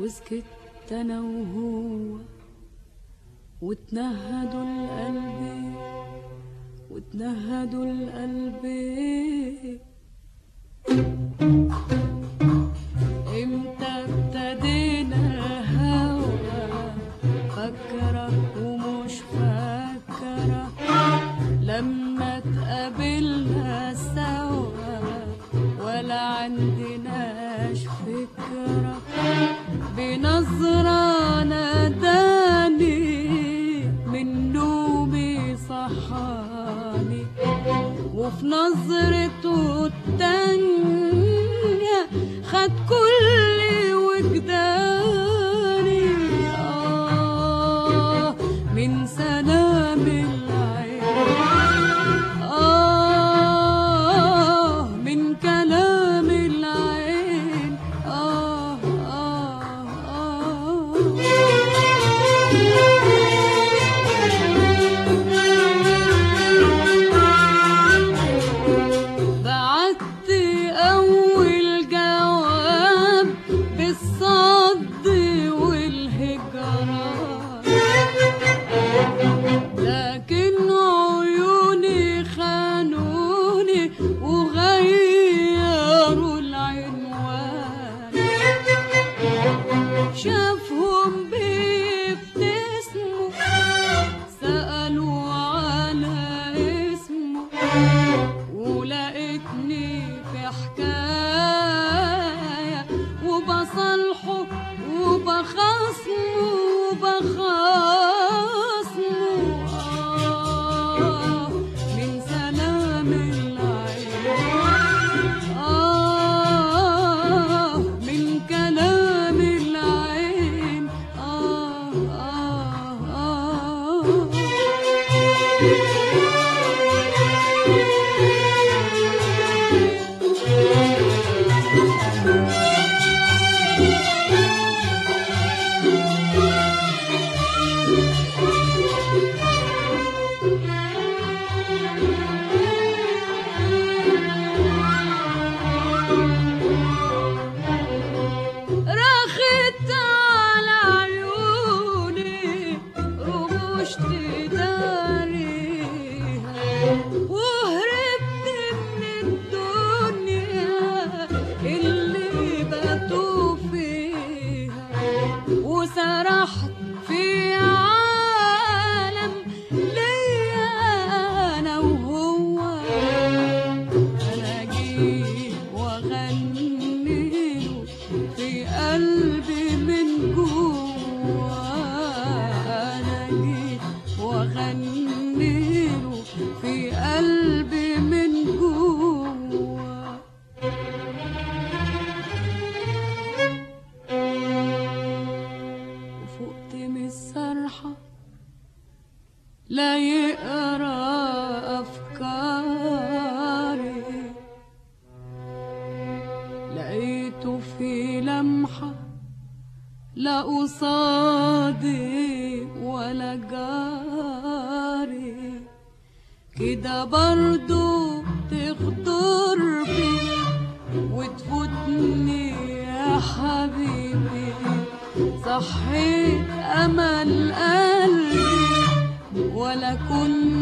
وسكت انا وهو وتنهدوا القلب وتنهدوا القلب امتى ابتدينا هوا فكرة ومش فكرة لما اتقابلنا سوا ولا عندناش فكرة بنظرة ناداني من نومي صحاني وفي نظرته التانية خد كل وجداني آه من سلام العين آه من كلام العين آه آه آه بعت أول جواب بالصد والهجران لكن عيوني خانوني وغيروا العنوان شافهم بيبتسموا سألوا على اسمه ولقيتني في حكاية وبصالحه وبخصمه وبخصمه آه من سلام العين آه من كلام العين آه آه آه رخت على عيوني رموش تداريها وهربت من الدنيا اللي باتوا فيها وسرحت في عالم ليا انا وهو انا جيت واغني له في قلبي من جوا انا جيت واغني له في قلبي من جوا وفقت من السرحة لا يقرا افكاري لقيته في لمحة لا قصادي ولا جاري كده برضو تخطر بي وتفوتني يا حبيبي صحيت أمل قلبي ولا كنت